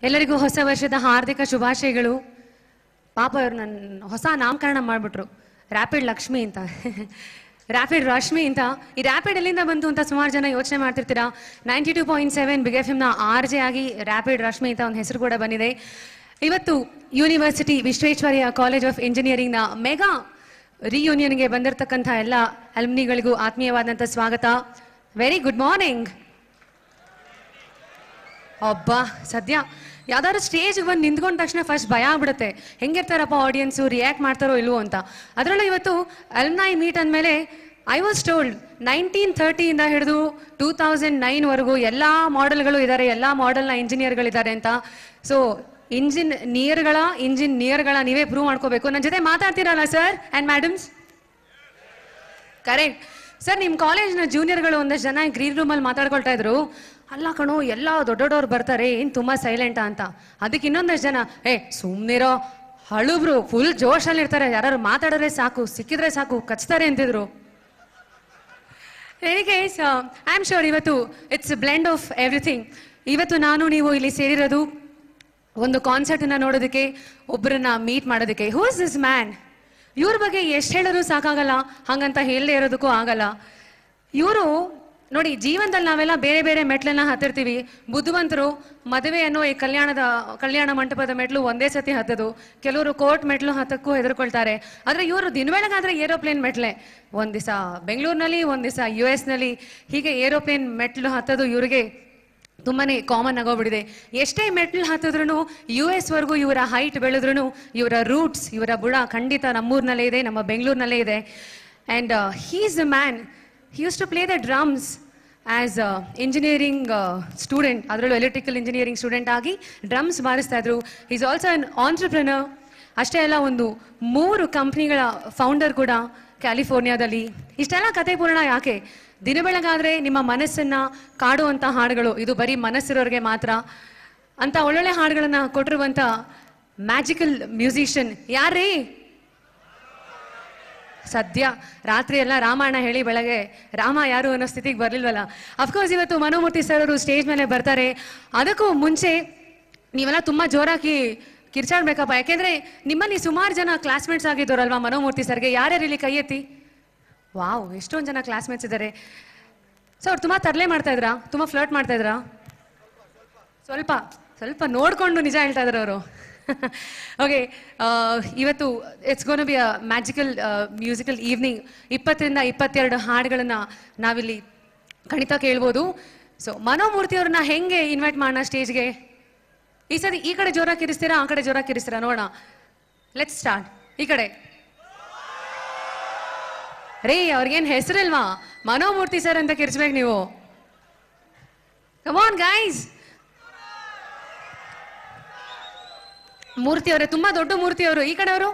ಎಲ್ಲರಿಗೂ ಹೊಸ ವರ್ಷದ ಹಾರ್ದಿಕ ಶುಭಾಶಯಗಳು ಪಾಪ ಅವ್ರು ನನ್ನ ಹೊಸ ನಾಮಕರಣ ಮಾಡಿಬಿಟ್ರು ರ್ಯಾಪಿಡ್ ಲಕ್ಷ್ಮಿ ಅಂತ ರ್ಯಾಪಿಡ್ ರಶ್ಮಿ ಅಂತ ಈ ರ್ಯಾಪಿಡ್ ಎಲ್ಲಿಂದ ಬಂತು ಅಂತ ಸುಮಾರು ಜನ ಯೋಚನೆ ಮಾಡ್ತಿರ್ತೀರಾ ninety two point seven big F ಎಮ್ನ ಆರ್ ಜೆ ಆಗಿ ರ್ಯಾಪಿಡ್ ರಶ್ಮಿ ಅಂತ ಒಂದು ಹೆಸರು ಕೂಡ ಬಂದಿದೆ ಇವತ್ತು ಯೂನಿವರ್ಸಿಟಿ ವಿಶ್ವೇಶ್ವರಯ್ಯ ಕಾಲೇಜ್ ಆಫ್ ಇಂಜಿನಿಯರಿಂಗ್ನ ಮೆಗಾ ರಿಯೂನಿಯನ್ಗೆ ಬಂದಿರತಕ್ಕಂಥ ಎಲ್ಲ ಅಲ್ಮ್ನಿಗಳಿಗೂ ಆತ್ಮೀಯವಾದಂಥ ಸ್ವಾಗತ ವೆರಿ ಗುಡ್ ಮಾರ್ನಿಂಗ್ ಅಬ್ಬಾ ಸದ್ಯ ಯಾವ್ದಾದ್ರು ಸ್ಟೇಜ್ ಬಂದು ನಿಂತ್ಕೊಂಡ ತಕ್ಷಣ ಫಸ್ಟ್ ಭಯ ಆಗ್ಬಿಡುತ್ತೆ ಹೆಂಗಿರ್ತಾರಪ್ಪ ಆಡಿಯನ್ಸು ರಿಯಾಕ್ಟ್ ಮಾಡ್ತಾರೋ ಇಲ್ವೋ ಅಂತ ಅದರಲ್ಲೂ ಇವತ್ತು ಅಲ್ನಾಯ್ ಮೀಟ್ ಅಂದಮೇಲೆ ಐ ವಾಸ್ ಟೋಲ್ಡ್ ನೈನ್ಟೀನ್ ಥರ್ಟಿಯಿಂದ ಹಿಡಿದು ಟೂ ತೌಸಂಡ್ ನೈನ್ವರೆಗೂ ಎಲ್ಲ ಮಾಡೆಲ್ಗಳು ಇದ್ದಾರೆ ಎಲ್ಲ ಮಾಡೆಲ್ನ ಇಂಜಿನಿಯರ್ಗಳಿದ್ದಾರೆ ಅಂತ ಸೊ ಇಂಜಿನ್ ನಿಯರ್ಗಳ ಇಂಜಿನ್ ನಿಯರ್ಗಳ ನೀವೇ ಪ್ರೂವ್ ಮಾಡ್ಕೋಬೇಕು ನನ್ನ ಜೊತೆ ಮಾತಾಡ್ತೀರಲ್ಲ sir and madams correct sir ನಿಮ್ಮ ಕಾಲೇಜ್ನ ಜೂನಿಯರ್ಗಳು ಒಂದಷ್ಟು ಜನ ಗ್ರೀನ್ ರೂಮಲ್ಲಿ ಮಾತಾಡ್ಕೊಳ್ತಾ ಇದ್ರು ಅಲ್ಲ ಕಣೋ ಎಲ್ಲ ದೊಡ್ಡ ದೊಡ್ಡವ್ರು ಬರ್ತಾರೆ ಏನು ತುಂಬ ಸೈಲೆಂಟಾ ಅಂತ ಅದಕ್ಕೆ ಇನ್ನೊಂದಷ್ಟು ಜನ ಏ ಸುಮ್ಮನಿರೋ ಹಳುಬ್ರು ಫುಲ್ ಜೋಶಲ್ಲಿ ಇರ್ತಾರೆ ಯಾರು ಮಾತಾಡಿದ್ರೆ ಸಾಕು ಸಿಕ್ಕಿದ್ರೆ ಸಾಕು ಕಚ್ತಾರೆ ಅಂತಿದ್ರು ಹೇಗೆ ಐ ಆಮ್ ಶೋರ್ ಇವತ್ತು ಇಟ್ಸ್ ಬ್ಲೆಂಡ್ ಆಫ್ ಎವ್ರಿಥಿಂಗ್ ಇವತ್ತು ನಾನು ನೀವು ಇಲ್ಲಿ ಸೇರಿರೋದು ಒಂದು ಕಾನ್ಸರ್ಟನ್ನ ನೋಡೋದಕ್ಕೆ ಒಬ್ಬರನ್ನ ಮೀಟ್ ಮಾಡೋದಕ್ಕೆ ಹೂ ಇಸ್ ದಿಸ್ ಮ್ಯಾನ್ ಇವ್ರ ಬಗ್ಗೆ ಎಷ್ಟು ಹೇಳಿದ್ರು ಸಾಕಾಗಲ್ಲ ಹಂಗಂತ ಹೇಳದೇ ಇರೋದಕ್ಕೂ ಆಗಲ್ಲ ಇವರು ನೋಡಿ ಜೀವನದಲ್ಲಿ ನಾವೆಲ್ಲ ಬೇರೆ ಬೇರೆ ಮೆಟ್ಲನ್ನ ಹತ್ತಿರ್ತೀವಿ ಬುದ್ಧಿವಂತರು ಮದುವೆ ಅನ್ನೋ ಈ ಕಲ್ಯಾಣದ ಕಲ್ಯಾಣ ಮಂಟಪದ ಮೆಟ್ಲು ಒಂದೇ ಸತಿ ಹತ್ತದು ಕೆಲವರು ಕೋರ್ಟ್ ಮೆಟ್ಲು ಹತ್ತಕ್ಕೂ ಹೆದರ್ಕೊಳ್ತಾರೆ ಆದ್ರೆ ಇವರು ದಿನವೆಳಗಾದ್ರೆ ಏರೋಪ್ಲೇನ್ ಮೆಟ್ಲೆ ಒಂದ್ ದಿವಸ ಬೆಂಗಳೂರಿನಲ್ಲಿ ಒಂದ್ ದಿವಸ ಯು ಎಸ್ನಲ್ಲಿ ಹೀಗೆ ಏರೋಪ್ಲೇನ್ ಮೆಟ್ಲು ಹತ್ತದು ಇವ್ರಿಗೆ ತುಂಬಾನೇ ಕಾಮನ್ ಆಗೋಗ್ಬಿಟ್ಟಿದೆ ಎಷ್ಟೇ ಮೆಟ್ಲು ಹತ್ತಿದ್ರು ಯು ಎಸ್ ವರ್ಗೂ ಇವರ ಹೈಟ್ ಬೆಳೆದ್ರು ಇವರ ರೂಟ್ಸ್ ಇವರ ಬುಡ ಖಂಡಿತ ನಮ್ಮೂರಿನಲ್ಲೇ ಇದೆ ನಮ್ಮ ಬೆಂಗಳೂರಿನಲ್ಲೇ ಇದೆ and he's the man he used to play the drums as engineering student ಅದರಲ್ಲೂ ಎಲೆಕ್ಟ್ರಿಕಲ್ ಇಂಜಿನಿಯರಿಂಗ್ ಸ್ಟೂಡೆಂಟ್ ಆಗಿ ಡ್ರಮ್ಸ್ ಬಾರಿಸ್ತಾ ಇದ್ರು ಈಸ್ ಆಲ್ಸೋ ಅನ್ ಆಂಟ್ರಪ್ರನರ್ ಅಷ್ಟೇ ಅಲ್ಲ ಒಂದು ಮೂರು ಕಂಪ್ನಿಗಳ ಫೌಂಡರ್ ಕೂಡ ಕ್ಯಾಲಿಫೋರ್ನಿಯಾದಲ್ಲಿ ಇಷ್ಟೆಲ್ಲ ಕತೆ ಪೂರ್ಣ ಯಾಕೆ ದಿನ ಬೆಳಗಾದ್ರೆ ನಿಮ್ಮ ಮನಸ್ಸನ್ನ ಕಾಡುವಂತ ಹಾಡುಗಳು ಇದು ಬರೀ ಮನಸ್ಸಿರೋರಿಗೆ ಮಾತ್ರ ಅಂತ ಒಳ್ಳೊಳ್ಳೆ ಹಾಡುಗಳನ್ನ ಕೊಟ್ಟಿರುವಂತ ಮ್ಯಾಜಿಕಲ್ ಮ್ಯೂಸಿಷಿಯನ್ ಯಾರೇ ಸದ್ಯ ರಾತ್ರಿ ಎಲ್ಲ ರಾಮಾಯಣ ಹೇಳಿ ಬೆಳಗ್ಗೆ ರಾಮ ಯಾರು ಅನ್ನೋ ಸ್ಥಿತಿಗೆ ಬರ್ಲಿಲ್ವಲ್ಲ ಅಫ್ಕೋರ್ಸ್ ಇವತ್ತು ಮನೋಮೂರ್ತಿ ಸರ್ ಅವರು ಸ್ಟೇಜ್ ಮೇಲೆ ಬರ್ತಾರೆ ಅದಕ್ಕೂ ಮುಂಚೆ ನೀವೆಲ್ಲ ತುಂಬಾ ಜೋರಾಗಿ ಕಿರ್ಚಾಡ್ಬೇಕಪ್ಪ ಯಾಕೆಂದ್ರೆ ನಿಮ್ಮಲ್ಲಿ ಸುಮಾರು ಜನ ಕ್ಲಾಸ್ಮೇಟ್ಸ್ ಆಗಿದ್ದವರಲ್ವಾ ಮನೋಮೂರ್ತಿ ಸರ್ಗೆ ಯಾರ್ಯಾರು ಇಲ್ಲಿ ಕೈ ಎತ್ತಿ ವಾವ್ ಎಷ್ಟೊಂದು ಜನ ಕ್ಲಾಸ್ಮೇಟ್ಸ್ ಇದ್ದಾರೆ ಸೊ ಅವ್ರು ತುಂಬಾ ತರಲೆ ಮಾಡ್ತಾ ಇದ್ರಾ ತುಂಬಾ ಫ್ಲರ್ಟ್ ಮಾಡ್ತಾ ಇದ್ರಾ ಸ್ವಲ್ಪ ಸ್ವಲ್ಪ ನೋಡ್ಕೊಂಡು ನಿಜ ಹೇಳ್ತಾ ಇದ್ದಾರೆ ಅವರು ಓಕೆ ಇವತ್ತು it's gonna be a magical musical evening ಇಪ್ಪತ್ತರಿಂದ ಇಪ್ಪತ್ತೆರಡು ಹಾಡುಗಳನ್ನ ನಾವಿಲ್ಲಿ ಖಂಡಿತ ಕೇಳ್ಬೋದು ಸೊ ಮನೋಮೂರ್ತಿ ಅವ್ರನ್ನ ಹೆಂಗೆ ಇನ್ವೈಟ್ ಮಾಡೋಣ ಸ್ಟೇಜ್ಗೆ ಈ ಸರಿ ಈ ಕಡೆ ಜೋರಾಗಿ ಕಿರಿಸ್ತೀರಾ ಆ ಕಡೆ ಜೋರಾಗಿ ಕಿರಿಸ್ತೀರಾ ನೋಡೋಣ ಲೆಟ್ಸ್ ಸ್ಟಾರ್ಟ್ ಈ ಕಡೆ ರೇ ಅವ್ರಿಗೇನು ಹೆಸರಿಲ್ವಾ ಮನೋಮೂರ್ತಿ ಸರ್ ಅಂತ ಕಿರ್ಚ್ಬೇಕು ನೀವು ಕಮಾನ್ ಗೈಸ್ ಮೂರ್ತಿ ಅವರೇ ತುಂಬಾ ದೊಡ್ಡ ಮೂರ್ತಿ ಅವರು ಈ ಕಡೆ ಅವರು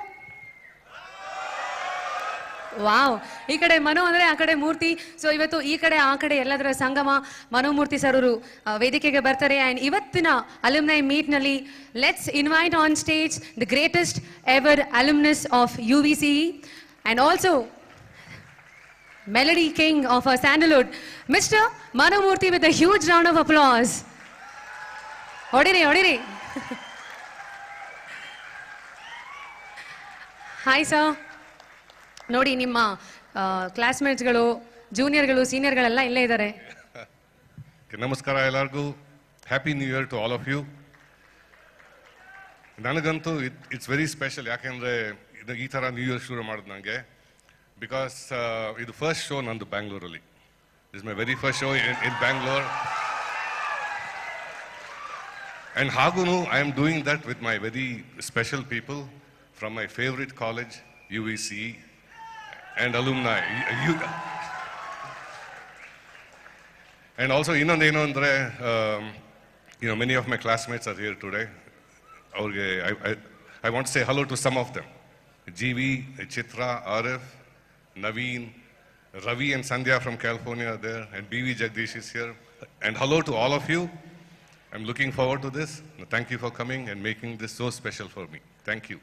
ವಾವ್ ಈ ಕಡೆ ಮನು ಅಂದ್ರೆ ಆ ಕಡೆ ಮೂರ್ತಿ ಸೊ ಇವತ್ತು ಈ ಕಡೆ ಆ ಕಡೆ ಎಲ್ಲದರ ಸಂಗಮ ಮನೋಮೂರ್ತಿ ಸರ್ ಅವರು ಆ, ವೇದಿಕೆಗೆ ಬರ್ತಾರೆ ಅಂಡ್ ಇವತ್ತಿನ ಅಲ್ಯೂಮ್ನೈ ಮೀಟ್ ನಲ್ಲಿ let's invite on stage the greatest ever alumnus of U V C and also melody king of a Sandalwood mister Manomurthy with a huge round of applause ಹೊಡಿರಿ ಹೊಡಿರಿ ಹಾಯ್ ಸರ್ ನೋಡಿ ನಿಮ್ಮ ಕ್ಲಾಸ್ಮೇಟ್ಸ್ಗಳು ಜೂನಿಯರ್ಗಳು ಸೀನಿಯರ್ಗಳೆಲ್ಲ ಇಲ್ಲೇ ಇದ್ದಾರೆ ನಮಸ್ಕಾರ ಎಲ್ಲರಿಗೂ happy new year to all of you ನನಗಂತೂ ಇಟ್ಸ್ ವೆರಿ ಸ್ಪೆಷಲ್ ಯಾಕೆಂದರೆ ಇದು ಈ ಥರ ನ್ಯೂ ಇಯರ್ ಶುರು ಮಾಡೋದು ನನಗೆ ಬಿಕಾಸ್ ಇದು ಫಸ್ಟ್ ಶೋ ನಂದು ಬ್ಯಾಂಗ್ಳೂರಲ್ಲಿ is my very first show in Bangalore and ಹಾಗೂ I am doing that with my very special people from my favourite college U V C and alumni U And also, ಇನ್ನೊಂದು ಏನು ಅಂದರೆ you know many of my classmates are here today ಅವ್ರಿಗೆ I want say hello to some of them G V Chitra Arif Naveen Ravi and Sandhya from California are there, and B.V. Jagdish is here. And hello to all of you. I'm looking forward to this. Thank you for coming and making this so special for me. Thank you.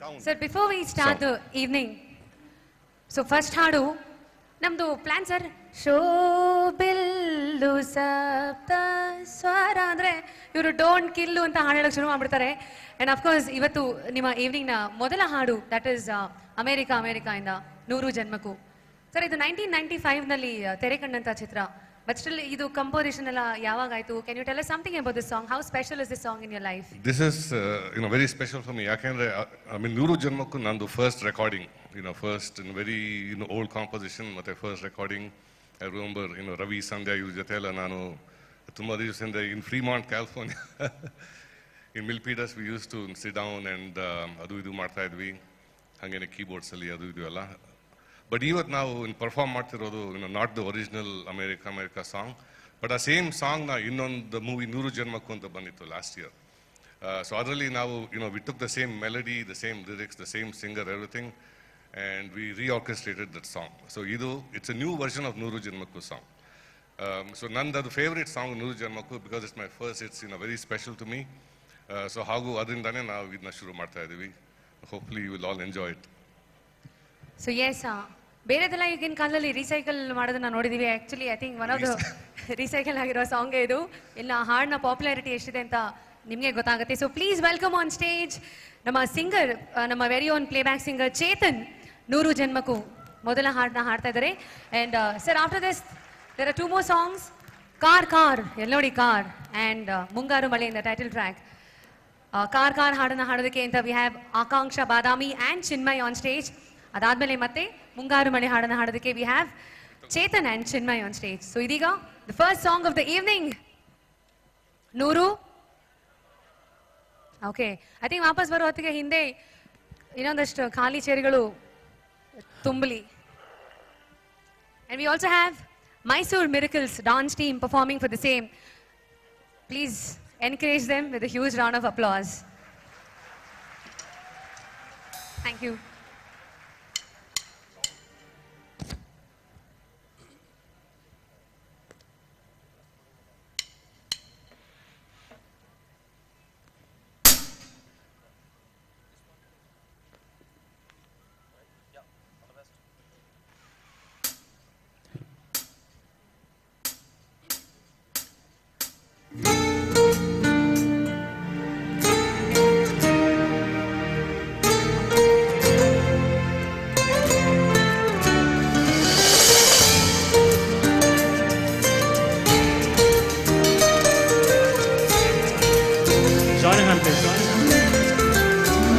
sound. Sir before we start the evening so first ಹಾಡು ನಮ್ದು plan sir ಶೋಬಿಲ್ಲು ಸಪ್ತ ಸ್ವರ ಅಂದ್ರೆ ಇವರು don't ಕಿಲ್ಲು ಅಂತ ಹಾಡು ಹೇಳಕ್ ಶುರು ಮಾಡ್ಬಿಡ್ತಾರೆ ಅಂಡ್ ಅಫ್ಕೋರ್ಸ್ ಇವತ್ತು ನಿಮ್ಮ ಈವ್ನಿಂಗ್ ನ ಮೊದಲ ಹಾಡು ದಟ್ ಇಸ್ ಅಮೆರಿಕಾ ಅಮೆರಿಕಾ ಇಂದ ನೂರು ಜನ್ಮಕ್ಕೂ ಸರ್ ಇದು ನೈನ್ಟೀನ್ ನೈನ್ಟಿ ಫೈವ್ ನಲ್ಲಿ ಆ, ತೆರೆ ಕಂಡಂತ ಚಿತ್ರ ಬಟ್ ಸ್ಟಿಲ್ ಇದು ಕಂಪೋಸಿಷನ್ ಎಲ್ಲ ಯಾವಾಗ ಆಯ್ತು can you tell something about this song how special is this song in your life This is, uh, you know, very special for me. ಯಾಕೆಂದ್ರೆ ಐ ಮೀನ್ ನೂರು ಜನ್ಮಕ್ಕೂ ನಂದು first recording you know first in very you know old composition ಮತ್ತೆ first recording I remember you know Ravi Sandhya ಇವ್ರ ಜೊತೆ ಎಲ್ಲ ನಾನು ತುಂಬ ದಿವಸದಿಂದ in Fremont California in Milpitas we used to sit down and ಅದು ಇದು ಮಾಡ್ತಾ ಇದ್ವಿ ಹಾಗೇನೆ ಕೀಬೋರ್ಡ್ಸಲ್ಲಿ ಅದು ಇದು ಎಲ್ಲ ಬಟ್ ಇವತ್ತು ನಾವು ಇನ್ ಪರ್ಫಾರ್ಮ್ ಮಾಡ್ತಿರೋದು not the original America America song but ಆ ಸೇಮ್ ಸಾಂಗ್ನ ಇನ್ನೊಂದು ಮೂವಿ ನೂರು ಜನ್ಮಕ್ಕೂ ಅಂತ ಬಂದಿತ್ತು ಲಾಸ್ಟ್ ಇಯರ್ ಸೊ ಅದರಲ್ಲಿ ನಾವು you know we took the same melody the same lyrics the same singer everything and we reorchestrated that song so ಇದು it's a new version of Nooru Janmakku song so ನಂದು ಅದು favourite song Nooru Janmakku because it's my first it's in a very special to me so ಹಾಗೂ ಅದರಿಂದಾನೇ ನಾವು ಇದನ್ನ ಶುರು ಮಾಡ್ತಾ ಇದ್ದೀವಿ hopefully you will all enjoy it so as ಬೇರೆದೆಲ್ಲ ಈಗಿನ ಕಾಲದಲ್ಲಿ ರೀಸೈಕಲ್ ಮಾಡೋದನ್ನ ನೋಡಿದೀವಿ actually I think one of the recycle ಆಗಿರೋ ಸಾಂಗ್ ಇದು ಇಲ್ಲ ಹಾಡಿನ ಪಾಪ್ಯುಲಾರಿಟಿ ಎಷ್ಟಿದೆ ಅಂತ ನಿಮಗೆ ಗೊತ್ತಾಗುತ್ತೆ so please welcome on stage ನಮ್ಮ ಸಿಂಗರ್ ನಮ್ಮ very own playback singer Chetan Nooru Janmakku ಮೊದಲ ಹಾಡನ್ನ ಹಾಡ್ತಾ ಇದ್ದಾರೆ and sir after this there are two more songs car car ಎಲ್ಲಿ ನೋಡಿ ಕಾರ್ ಅಂಡ್ ಮುಂಗಾರು ಮಳೆಯಿಂದ ಟೈಟಲ್ ಟ್ರ್ಯಾಕ್ ಕಾರ್ ಕಾರ್ ಹಾಡನ್ನ ಹಾಡೋದಕ್ಕೆ ಅಂತ we have Akanksha Badami and Chinmay on stage ಅದಾದ್ಮೇಲೆ ಮತ್ತೆ ಮುಂಗಾರು ಮಳೆ ಹಾಡನ್ನ ಹಾಡೋದಕ್ಕೆ we have Chetan and Chinmay on stage so ಇದೀಗ the first song of the evening Nooru okay I think ವಾಪಸ್ ಬರೋ ಹೊತ್ತಿಗೆ ಹಿಂದೆ ಇನ್ನೊಂದಷ್ಟು ಖಾಲಿ ಚೇರುಗಳು ತುಂಬಲಿ And we also have Mysore Miracles dance team performing for the same. Please encourage them with a huge round of applause. Thank you. Join hand, please. Join hand.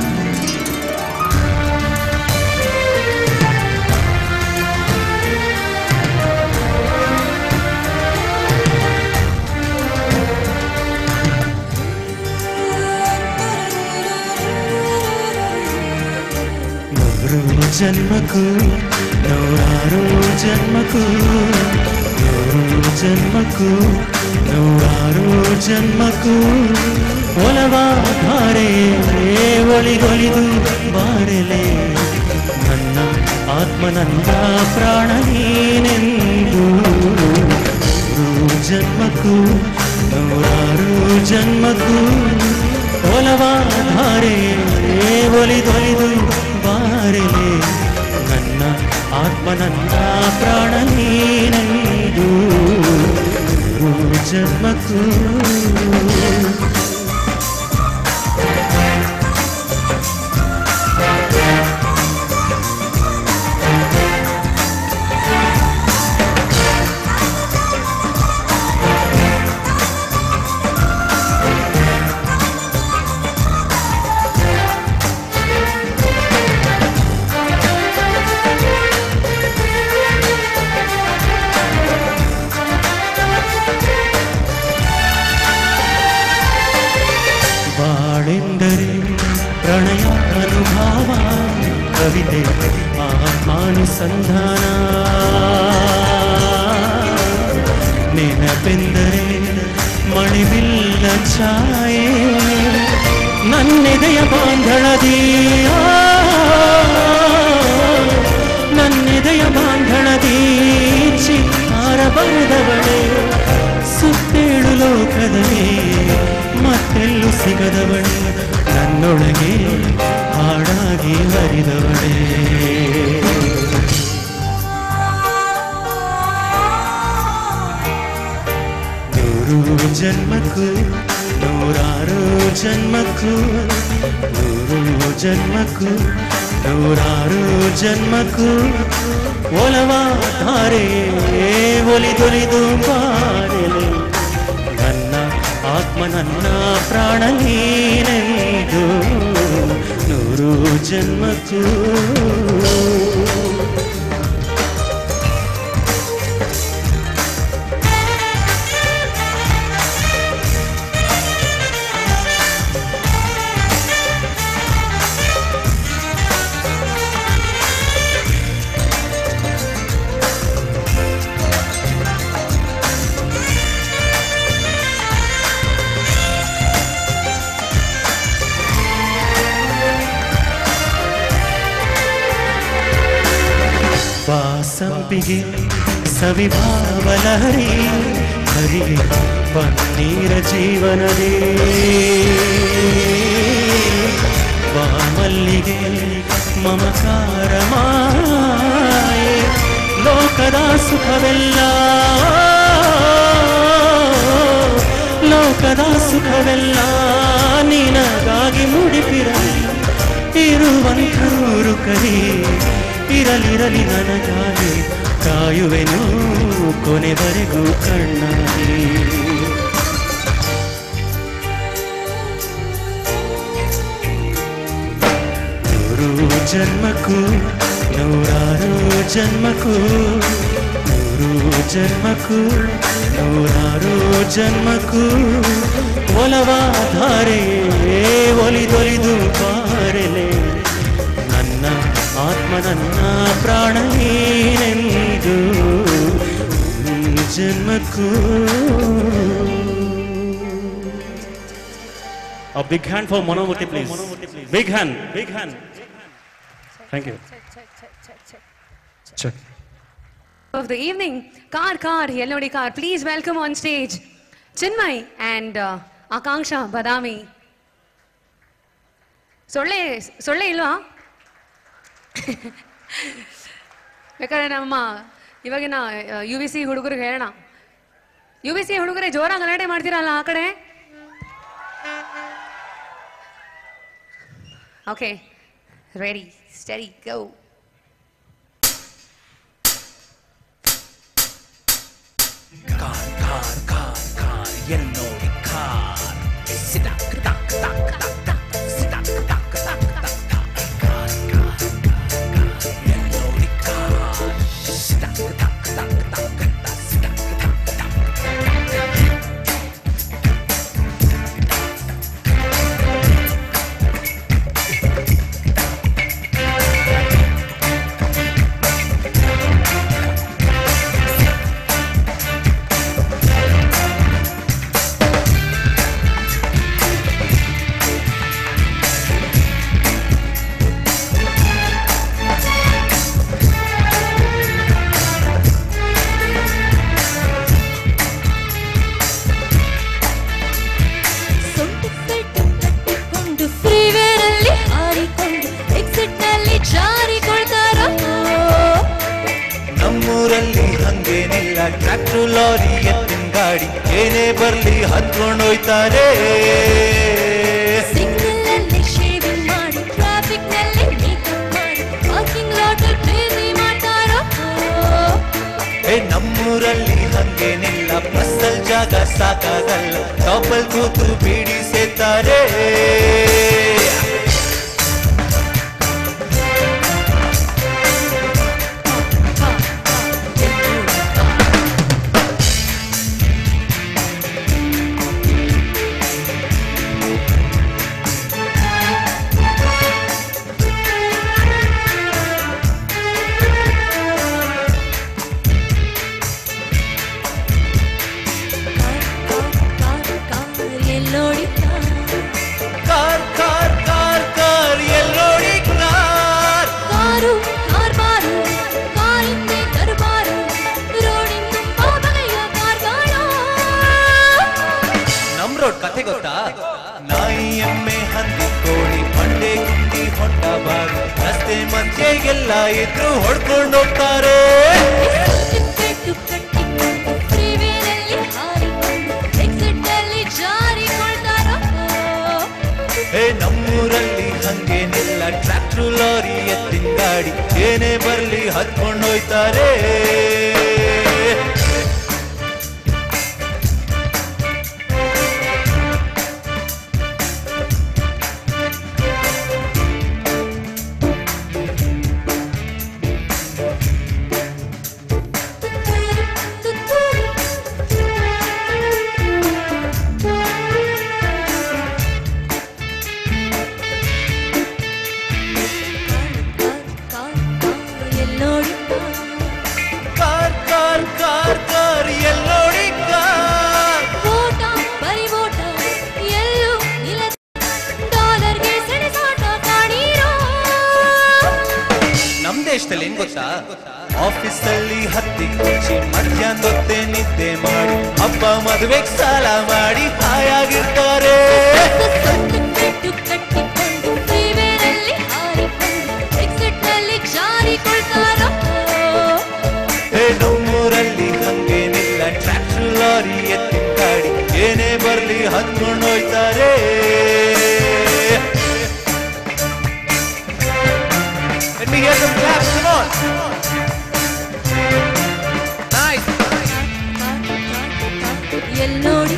ನೂರು ಜನ್ಮಕ್ಕೂ ನೂರಾರು ಜನ್ಮಕ್ಕೂ ನೂರು ಜನ್ಮಕ್ಕೂ ನೂರಾರು ಜನ್ಮಕ್ಕೂ ಒಲವಾಧಾರೆ ಒಳಿಗೊಳಿದು ಬಾರಲೆ ನನ್ನ ಆತ್ಮ ನನ್ನ ಪ್ರಾಣ ನೀನೆಂದು ನೂರು ಜನ್ಮಕ್ಕೂ ನೂರಾರು ಜನ್ಮಕ್ಕೂ ಒಲವಾಧಾರೆ ಒಲಿದೊಲಿದು ಬಾರಲೆ ನನ್ನ ಆತ್ಮ ನನ್ನ ಪ್ರಾಣ ನೀನೆಂದು ನೂರು ಜನ್ಮಕ್ಕೂ ಬಾಳೆಂದರೆ ಪ್ರಣಯ ಅನುಭವ ಕವಿತೆ ಆತ್ಮಾನುಸಂಧಾನ ನೆನಪೆಂದರೆ ಮಣಿವಿಲ್ಲ ಛಾಯೆ ನನ್ನೆದೆಯ ಬಾಂಧಳದಿ ನನ್ನೆದೆಯ ಬಾಂಧಳದಿ ಚಿತ್ತಾರ ಬರೆದವಳೆ ಸುತ್ತೇಳು ಲೋಕದಲ್ಲಿ ಮತ್ತೆಲ್ಲೂ ಸಿಗದವಳೆ ನನ್ನೊಳಗೆ ಹಾಡಾಗಿ ಜನ್ಮಕ್ಕೂ ನೂರು ಜನ್ಮಕ್ಕೂ ನೂರಾರು ಜನ್ಮಕ್ಕೂ ಒಲವ ಧಾರೆಯೇ ಒಲಿದೊಲಿದು ಬಾರಲೆ ನನ್ನ ಆತ್ಮ ನನ್ನ ಪ್ರಾಣ ನೀನೆಂದು ನೂರು ಜನ್ಮಕ್ಕೂ ವಾಸಂಪಿಗೆ ಸವಿಭಾವಲಹರಿ ಹರಿಗೆ ಪನ್ನೀರ ಜೀವನದೇ ವಾಮಲ್ಲಿಗೆ ಮಮಕಾರ ಮಾಯೆ ಲೋಕದ ಸುಖವೆಲ್ಲ ಲೋಕದ ಸುಖವೆಲ್ಲ ನಿನಗಾಗಿ ಮುಡಿಪಿರಲಿ ಇರುವಂಥೂರು ಕರಿ ಇರಲಿರಲಿ ನನಗಾಗಿ ಕಾಯುವೆನು ಕೊನೆವರೆಗೂ ಕಣ್ಣಾಗಿ ನೂರು ಜನ್ಮಕ್ಕೂ ನೂರಾರು ಜನ್ಮಕ್ಕೂ ನೂರು ಜನ್ಮಕ್ಕೂ ನೂರಾರು ಜನ್ಮಕ್ಕೂ ಒಲವಾಧಾರೆಯೇ ಒಲಿದೊಲಿದು ಬಾರೆಲೆ ನನ್ನ ಆತ್ಮ ನನ್ನ ಪ್ರಾಣ ನೀನೆಂದು ಜನ್ಮಕ್ಕೂ A big hand for Manamurti, please. Big hand, big hand. Thank you. Check. of the evening. Car, car, Yellow car. Please welcome on stage Chinmay and uh, Akanksha Badami. ಸೊಳ್ಳೆ ಸೊಳ್ಳೆ ಇಲ್ವಾ ಬೇಕಾದ್ರೆ ನಮ್ಮ ಇವಾಗಿನ ಯು ಬಿ ಸಿ ಹುಡುಗರಿಗೆ ಹೇಳೋಣ you B C ಹುಡುಗರೇ ಜೋರಾಗಿ ಗಲಾಟೆ ಮಾಡ್ತೀರಲ್ಲ ಆ ಕಡೆ okay ready steady go car car car car ಎಲ್ಲೋಡಿ ಕಾರ್ ಸಿಡಕ್ ಟಕ್ ಟಕ್ ಟಕ್ ಟಕ್ ಸಿಡಕ್ ಟಕ್ ಟಕ್ ಟಕ್ ಟಕ್ ಕಾರ್ ಕಾರ್ ಕಾರ್ ಕಾರ್ ಎಲ್ಲೋಡಿ ಕಾರ್ ಸಿಡಕ್ ಟಕ್ ಟಕ್ ಟಕ್ ಟಕ್ ಸಿಡಕ್ ಟಕ್ ಟಕ್ ಸೊಂಟು ಸೆಟ್ಟು ಕಟ್ಟಿಕೊಂಡು ಫ್ರೀವೇರಲ್ಲಿ ಹಾರಿಕೊಂಡು ಎಕ್ಸಿಟ್ ನಲ್ಲಿ ಜಾರಿಕೊಳ್ತಾರೋ ನಮ್ಮೂರಲ್ಲಿ ಹಂಗೇನಿಲ್ಲ ಟ್ರ್ಯಾಕ್ಟರ್ ಲಾರಿ ಎತ್ತಿನ ಗಾಡಿ ಏನೇ ಬರ್ಲಿ ಹತ್ಕೊಂಡೋಯ್ತಾರೆ ಸಿಗ್ನಲ್ ಅಲ್ಲಿ ಶೇವಿಂಗ್ ಮಾಡಿ ಟ್ರಾಫಿಕ್ ನಲ್ಲಿ ಮೇಕಪ್ ಮಾಡಿ ಪಾರ್ಕಿಂಗ್ ಲಾಟ್ ಪ್ರೇಮಿ ಮಾಡ್ತಾರೋ ಏ ನಮ್ಮೂರಲ್ಲಿ ಹಂಗೇನಿಲ್ಲ ಬಸ್ಸಲ್ ಜಾಗ ಸಾಕಾಗಲ್ಲ ಟಾಪಲ್ ಕೂತು ಬೀಡಿ ಸೇತಾರೆ ಎಲ್ಲೋಡಿ ಕಾರ್ ಕಾರ್ ಕಾರ್ ಕಾರ್ ಎಲ್ಲೋಡಿ ಕಾರ್ ಕಾರು ಕಾರ್ ಬಾರು ಕಾರಿಂದೆ ದರ್ಬಾರು ರೋಡಿನ ತುಂಬಾ ಬಗೆಯ ಕಾರ್ಗಳು ನಮ್ ರೋಡ್ ಕಥೆ ಗೊತ್ತಾ ನಾಯಿ ಎಮ್ಮೆ ಹಂದಿ ಕೋಳಿ ಬಂಡೆ ಗುಂಡಿ ಹೊಂಡ ಬಾವಿ ರಸ್ತೆ ಮಧ್ಯೆಗೆಲ್ಲ ಇದ್ರು ಹೊಡ್ಕೊಂಡು ಹೋಗ್ತಾರೆ ಪೆಟ್ಟು ಕಟ್ಟಿಕೊಂಡು ಫ್ರೀವೇನಲ್ಲಿ ಹಾರಿಕೊಂಡು ಎಕ್ಸಿಟ್ ಅಲ್ಲಿ ಜಾರಿಕೊಳ್ತಾರೋ ಗಾಡಿ ಏನೇ ಬರ್ಲಿ ಹತ್ಕೊಂಡೋಯ್ತಾರೆ ಎಲ್ಲೋಡಿ ಕಾರ್ ಕಾರ್ ಕಾರ್ ಕಾರ್ ಎಲ್ಲೋಡಿ ಕಾರ್ ಓಟ ಬರಿ ಓಟ ಎಲ್ಲೂ ನಿಲ ಡಾಲರ್ಗೆ ಸೆಣಸಾಟ ಕಾಣೀರೋ ನಮ್ ದೇಶದಲ್ಲಿ ಏನ್ ಗೊತ್ತಾ ಆಫೀಸ್ ಅಲ್ಲಿ ಹತ್ತಿ ಕುಂಚಿ ಮಧ್ಯಾಹ್ನದೊತ್ತೆ ನಿದ್ದೆ ಮಾಡಿ ಹಬ್ಬ ಮದುವೆಗೆ ಸಾಲ ಮಾಡಿ ಹಾಯಾಗಿರ್ತಾರೆ ಕಟ್ಟು ಕಟ್ಟಿಕೊಂಡು ಫ್ರೀವೇರಲ್ಲಿ ಹಾರಿಕೊಂಡು ಎಕ್ಸಿಟ್ನಲ್ಲಿ ಜಾರಿಕೊಳ್ತಾರೋ ಹೇ ನಮ್ಮೂರಲ್ಲಿ ಹಂಗೇನಿಲ್ಲ ಟ್ರ್ಯಾಕ್ಟರ್ ಲಾರಿ ಎತ್ತಿನ ಗಾಡಿ ಏನೇ ಬರ್ಲಿ ಹತ್ಕೊಂಡೋಯ್ತಾರೆ Let me hear some claps, come on. Nice. ಎಲ್ಲೋಡಿ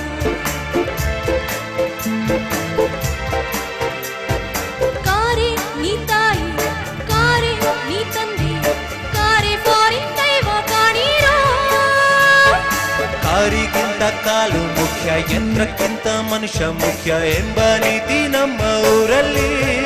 ಕಾರೆ ನೀ ತಾಯಿ ಕಾರೆ ನೀ ತಂದೆ ಕಾರೆ ಫಾರಿನ್ ದೈವ ಕಾಣೀರೋ ಕಾರಿಗಿಂತ ಕಾಲು ಮುಖ್ಯ ಯಂತ್ರಕ್ಕಿಂತ ಮನುಷ್ಯ ಮುಖ್ಯ ಎಂಬ ನೀತಿ ನಮ್ಮ ಊರಲ್ಲಿ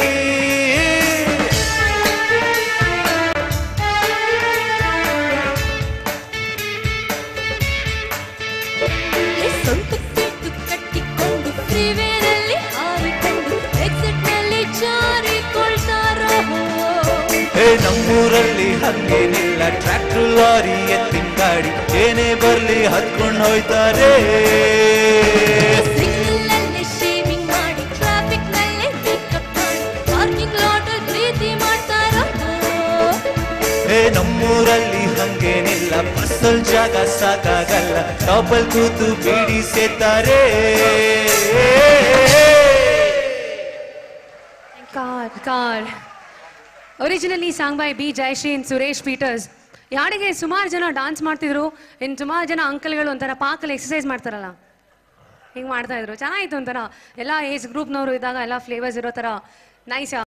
ಸ್ವಂತ ಪೇಟು ಕಟ್ಟಿಕೊಂಡು ಫ್ರೀವೇರಲ್ಲಿ ಹಾರಿಕೊಂಡು ಎಕ್ಸಿಟ್ನಲ್ಲಿ ಜಾರಿಕೊಳ್ತಾರೋ ಹೇ ನಮ್ಮೂರಲ್ಲಿ ಹಂಗೇನಿಲ್ಲ ಟ್ರ್ಯಾಕ್ಟರ್ ಲಾರಿ ಎತ್ತಿನ ಗಾಡಿ ಏನೇ ಬರ್ಲಿ ಹತ್ಕೊಂಡು ಹೋಯ್ತಾರೆ ಸಿಗ್ನಲ್ನಲ್ಲಿ ಶೇವಿಂಗ್ ಮಾಡಿ ಟ್ರಾಫಿಕ್ ನಲ್ಲಿ ಪಿಕಪ್ ಮಾಡಿ ಪಾರ್ಕಿಂಗ್ ಲಾಟ್ ಪ್ರೀತಿ ಮಾಡ್ತಾರೋ ಹೇ ನಮ್ಮೂರಲ್ಲಿ ಹಂಗೇನಿಲ್ಲ ಬಸ್ಸಲ್ ಜಾಗ ಸಾಕಾಗಲ್ಲ ಟಾಪಲ್ ಕೂತು ಬೀಡಿ ಸೇತಾರೆ car car originally song by B Jayashree and Suresh Peters ಈ ಹಾಡಿಗೆ ಸುಮಾರು ಜನ ಡಾನ್ಸ್ ಮಾಡ್ತಿದ್ರು ಇನ್ನು ಸುಮಾರು ಜನ ಅಂಕಲ್ಗಳು ಒಂಥರ ಪಾಕಲ್ಲಿ ಎಕ್ಸಸೈಸ್ ಮಾಡ್ತಾರಲ್ಲ ಹಿಂಗೆ ಮಾಡ್ತಾ ಇದ್ರು ಚೆನ್ನಾಗಿತ್ತು ಒಂಥರ ಎಲ್ಲ ಏಜ್ ಗ್ರೂಪ್ನವರು ಇದ್ದಾಗ ಎಲ್ಲ ಫ್ಲೇವರ್ಸ್ ಇರೋ ಥರ ನೈಸ್